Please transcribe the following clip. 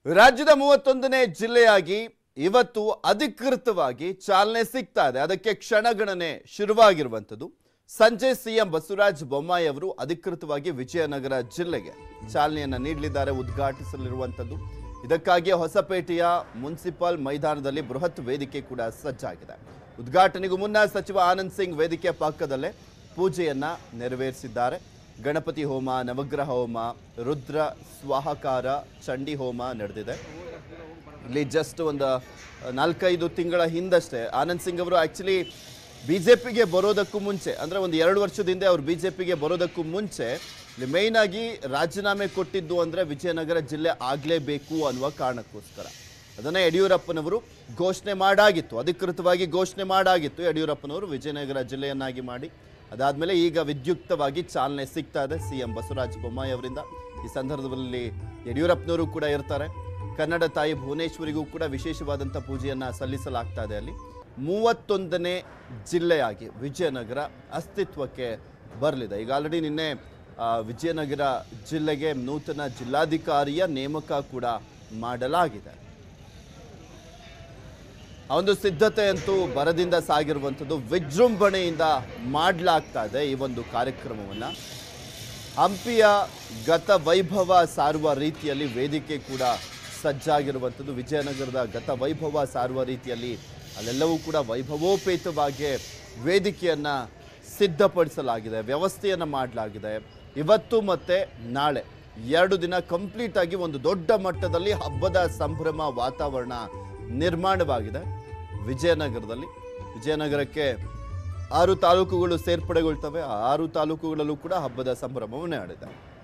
ರಾಜ್ಯದ ಮೂವತ್ತೊಂದನೇ ಜಿಲ್ಲೆಯಾಗಿ ಇವತ್ತು ಅಧಿಕೃತವಾಗಿ ಚಾಲನೆ ಸಿಗ್ತಾ ಇದೆ ಅದಕ್ಕೆ ಕ್ಷಣಗಣನೆ ಶುರುವಾಗಿರುವಂಥದ್ದು ಸಂಜೆ ಸಿಎಂ ಬಸವರಾಜ ಬೊಮ್ಮಾಯಿ ಅವರು ಅಧಿಕೃತವಾಗಿ ವಿಜಯನಗರ ಜಿಲ್ಲೆಗೆ ಚಾಲನೆಯನ್ನ ನೀಡಲಿದ್ದಾರೆ ಉದ್ಘಾಟಿಸಲಿರುವಂಥದ್ದು ಇದಕ್ಕಾಗಿ ಹೊಸಪೇಟೆಯ ಮುನ್ಸಿಪಲ್ ಮೈದಾನದಲ್ಲಿ ಬೃಹತ್ ವೇದಿಕೆ ಕೂಡ ಸಜ್ಜಾಗಿದೆ ಉದ್ಘಾಟನೆಗೂ ಮುನ್ನ ಸಚಿವ ಆನಂದ್ ಸಿಂಗ್ ವೇದಿಕೆ ಪಕ್ಕದಲ್ಲೇ ಪೂಜೆಯನ್ನ ನೆರವೇರಿಸಿದ್ದಾರೆ ಗಣಪತಿ ಹೋಮ ನವಗ್ರಹ ಹೋಮ ರುದ್ರ ಸ್ವಾಹಕಾರ ಚಂಡಿ ಹೋಮ ನಡೆದಿದೆ ಇಲ್ಲಿ ಜಸ್ಟ್ ಒಂದು ನಾಲ್ಕೈದು ತಿಂಗಳ ಹಿಂದಷ್ಟೇ ಆನಂದ್ ಸಿಂಗ್ ಅವರು ಆ್ಯಕ್ಚುಲಿ ಬಿ ಜೆ ಪಿಗೆ ಬರೋದಕ್ಕೂ ಮುಂಚೆ ಅಂದರೆ ಒಂದು ಎರಡು ವರ್ಷದ ಹಿಂದೆ ಅವರು ಬಿ ಜೆ ಪಿಗೆ ಬರೋದಕ್ಕೂ ಮುಂಚೆ ಇಲ್ಲಿ ಮೇಯ್ನ್ ಆಗಿ ರಾಜೀನಾಮೆ ಕೊಟ್ಟಿದ್ದು ಅಂದರೆ ವಿಜಯನಗರ ಜಿಲ್ಲೆ ಆಗಲೇಬೇಕು ಅನ್ನುವ ಕಾರಣಕ್ಕೋಸ್ಕರ ಅದನ್ನು ಯಡಿಯೂರಪ್ಪನವರು ಘೋಷಣೆ ಮಾಡಾಗಿತ್ತು ಅಧಿಕೃತವಾಗಿ ಘೋಷಣೆ ಮಾಡಾಗಿತ್ತು ಯಡಿಯೂರಪ್ಪನವರು ವಿಜಯನಗರ ಜಿಲ್ಲೆಯನ್ನಾಗಿ ಮಾಡಿ ಅದಾದಮೇಲೆ ಈಗ ವಿದ್ಯುಕ್ತವಾಗಿ ಚಾಲನೆ ಸಿಗ್ತಾ ಇದೆ ಸಿ ಎಂ ಬಸವರಾಜ ಬೊಮ್ಮಾಯಿ ಅವರಿಂದ ಈ ಸಂದರ್ಭದಲ್ಲಿ ಯಡಿಯೂರಪ್ಪನವರು ಕೂಡ ಇರ್ತಾರೆ ಕನ್ನಡ ತಾಯಿ ಭುವನೇಶ್ವರಿಗೂ ಕೂಡ ವಿಶೇಷವಾದಂಥ ಪೂಜೆಯನ್ನ ಸಲ್ಲಿಸಲಾಗ್ತಾ ಇದೆ ಅಲ್ಲಿ ಮೂವತ್ತೊಂದನೇ ಜಿಲ್ಲೆಯಾಗಿ ವಿಜಯನಗರ ಅಸ್ತಿತ್ವಕ್ಕೆ ಬರಲಿದೆ ಈಗ ಆಲ್ರೆಡಿ ನಿನ್ನೆ ಆ, ವಿಜಯನಗರ ಜಿಲ್ಲೆಗೆ ನೂತನ ಜಿಲ್ಲಾಧಿಕಾರಿಯ ನೇಮಕ ಕೂಡ ಮಾಡಲಾಗಿದೆ ಆ ಒಂದು ಸಿದ್ಧತೆ ಅಂತೂ ಬರದಿಂದ ಸಾಗಿರುವಂಥದ್ದು ವಿಜೃಂಭಣೆಯಿಂದ ಮಾಡಲಾಗ್ತಾ ಇದೆ ಈ ಒಂದು ಕಾರ್ಯಕ್ರಮವನ್ನು ಹಂಪಿಯ ಗತ ವೈಭವ ಸಾರುವ ರೀತಿಯಲ್ಲಿ ವೇದಿಕೆ ಕೂಡ ಸಜ್ಜಾಗಿರುವಂಥದ್ದು ವಿಜಯನಗರದ ಗತ ವೈಭವ ಸಾರುವ ರೀತಿಯಲ್ಲಿ ಅಲ್ಲೆಲ್ಲವೂ ಕೂಡ ವೈಭವೋಪೇತವಾಗಿ ವೇದಿಕೆಯನ್ನು ಸಿದ್ಧಪಡಿಸಲಾಗಿದೆ ವ್ಯವಸ್ಥೆಯನ್ನು ಮಾಡಲಾಗಿದೆ ಇವತ್ತು ಮತ್ತು ನಾಳೆ ಎರಡು ದಿನ ಕಂಪ್ಲೀಟ್ ಆಗಿ ಒಂದು ದೊಡ್ಡ ಮಟ್ಟದಲ್ಲಿ ಹಬ್ಬದ ಸಂಭ್ರಮ ವಾತಾವರಣ ನಿರ್ಮಾಣವಾಗಿದೆ ವಿಜಯನಗರದಲ್ಲಿ ವಿಜಯನಗರಕ್ಕೆ ಆರು ತಾಲೂಕುಗಳು ಸೇರ್ಪಡೆಗೊಳ್ತವೆ ಆ ಆರು ತಾಲೂಕುಗಳಲ್ಲೂ ಕೂಡ ಹಬ್ಬದ ಸಂಭ್ರಮವು ನಡೆದಿದೆ